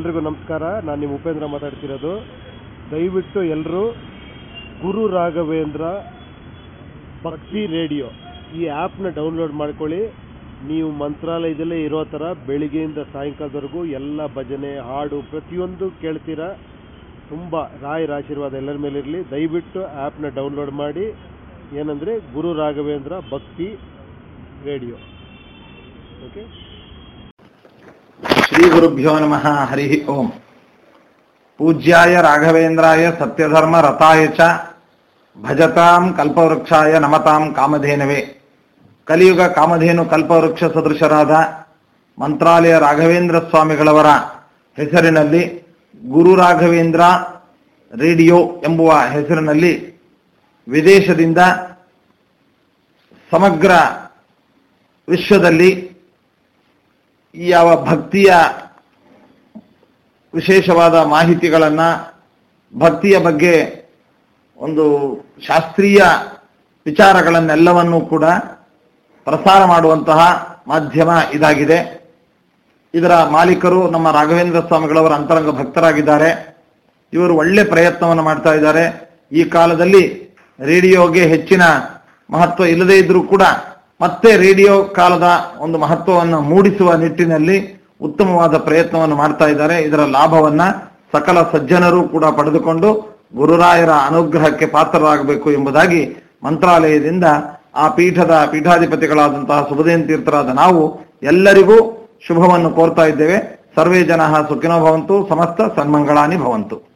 ಎಲ್ರಿಗೂ ನಮಸ್ಕಾರ ನಾನು ನಿಮ್ಮ ಉಪೇಂದ್ರ ಮಾತಾಡ್ತಿರೋದು ದಯವಿಟ್ಟು ಎಲ್ಲರೂ ಗುರು ರಾಘವೇಂದ್ರ ಭಕ್ತಿ ರೇಡಿಯೋ ಈ ಆ್ಯಪ್ನ ಡೌನ್ಲೋಡ್ ಮಾಡ್ಕೊಳ್ಳಿ ನೀವು ಮಂತ್ರಾಲಯದಲ್ಲೇ ಇರೋ ಥರ ಬೆಳಿಗ್ಗೆಯಿಂದ ಸಾಯಂಕಾಲದವರೆಗೂ ಎಲ್ಲ ಭಜನೆ ಹಾಡು ಪ್ರತಿಯೊಂದು ಕೇಳ್ತೀರಾ ತುಂಬ ರಾಯರ ಆಶೀರ್ವಾದ ಎಲ್ಲರ ಮೇಲಿರಲಿ ದಯವಿಟ್ಟು ಆ್ಯಪ್ನ ಡೌನ್ಲೋಡ್ ಮಾಡಿ ಏನಂದರೆ ಗುರು ರಾಘವೇಂದ್ರ ಭಕ್ತಿ ರೇಡಿಯೋ ಓಕೆ ಶ್ರೀ ಗುರುಭ್ಯೋ ನಮಃ ಹರಿ ಓಂ ಪೂಜ್ಯಾಯ ರಾಘವೇಂದ್ರಾಯ ಸತ್ಯಧರ್ಮ ರಥಾಯ ಚ ಭಜತಾಂ ಕಲ್ಪವೃಕ್ಷಾಯ ನಮತಾಂ ಕಾಮಧೇನವೇ ಕಲಿಯುಗ ಕಾಮಧೇನು ಕಲ್ಪವೃಕ್ಷ ಸದೃಶರಾದ ಮಂತ್ರಾಲಯ ರಾಘವೇಂದ್ರ ಸ್ವಾಮಿಗಳವರ ಹೆಸರಿನಲ್ಲಿ ಗುರು ರಾಘವೇಂದ್ರ ರೇಡಿಯೋ ಎಂಬುವ ಹೆಸರಿನಲ್ಲಿ ವಿದೇಶದಿಂದ ಸಮಗ್ರ ವಿಶ್ವದಲ್ಲಿ ಯಾವ ಭಕ್ತಿಯ ವಿಶೇಷವಾದ ಮಾಹಿತಿಗಳನ್ನು ಭಕ್ತಿಯ ಬಗ್ಗೆ ಒಂದು ಶಾಸ್ತ್ರೀಯ ವಿಚಾರಗಳನ್ನೆಲ್ಲವನ್ನೂ ಕೂಡ ಪ್ರಸಾರ ಮಾಡುವಂತಹ ಮಾಧ್ಯಮ ಇದಾಗಿದೆ ಇದರ ಮಾಲೀಕರು ನಮ್ಮ ರಾಘವೇಂದ್ರ ಸ್ವಾಮಿಗಳವರ ಅಂತರಂಗ ಭಕ್ತರಾಗಿದ್ದಾರೆ ಇವರು ಒಳ್ಳೆ ಪ್ರಯತ್ನವನ್ನು ಮಾಡ್ತಾ ಇದ್ದಾರೆ ಈ ಕಾಲದಲ್ಲಿ ರೇಡಿಯೋಗೆ ಹೆಚ್ಚಿನ ಮಹತ್ವ ಇಲ್ಲದೇ ಇದ್ರೂ ಕೂಡ ಮತ್ತೆ ರೇಡಿಯೋ ಕಾಲದ ಒಂದು ಮಹತ್ವವನ್ನು ಮೂಡಿಸುವ ನಿಟ್ಟಿನಲ್ಲಿ ಉತ್ತಮವಾದ ಪ್ರಯತ್ನವನ್ನು ಮಾಡ್ತಾ ಇದ್ದಾರೆ ಇದರ ಲಾಭವನ್ನ ಸಕಲ ಸಜ್ಜನರು ಕೂಡ ಪಡೆದುಕೊಂಡು ಗುರುರಾಯರ ಅನುಗ್ರಹಕ್ಕೆ ಪಾತ್ರರಾಗಬೇಕು ಎಂಬುದಾಗಿ ಮಂತ್ರಾಲಯದಿಂದ ಆ ಪೀಠದ ಪೀಠಾಧಿಪತಿಗಳಾದಂತಹ ಸುಬದೇನ್ ತೀರ್ಥರಾದ ನಾವು ಎಲ್ಲರಿಗೂ ಶುಭವನ್ನು ಕೋರ್ತಾ ಇದ್ದೇವೆ ಸರ್ವೇ ಜನ ಸುಖಿನೋ ಭವಂತು ಸಮಸ್ತ ಸನ್ಮಂಗಳಾನಿ ಭವಂತು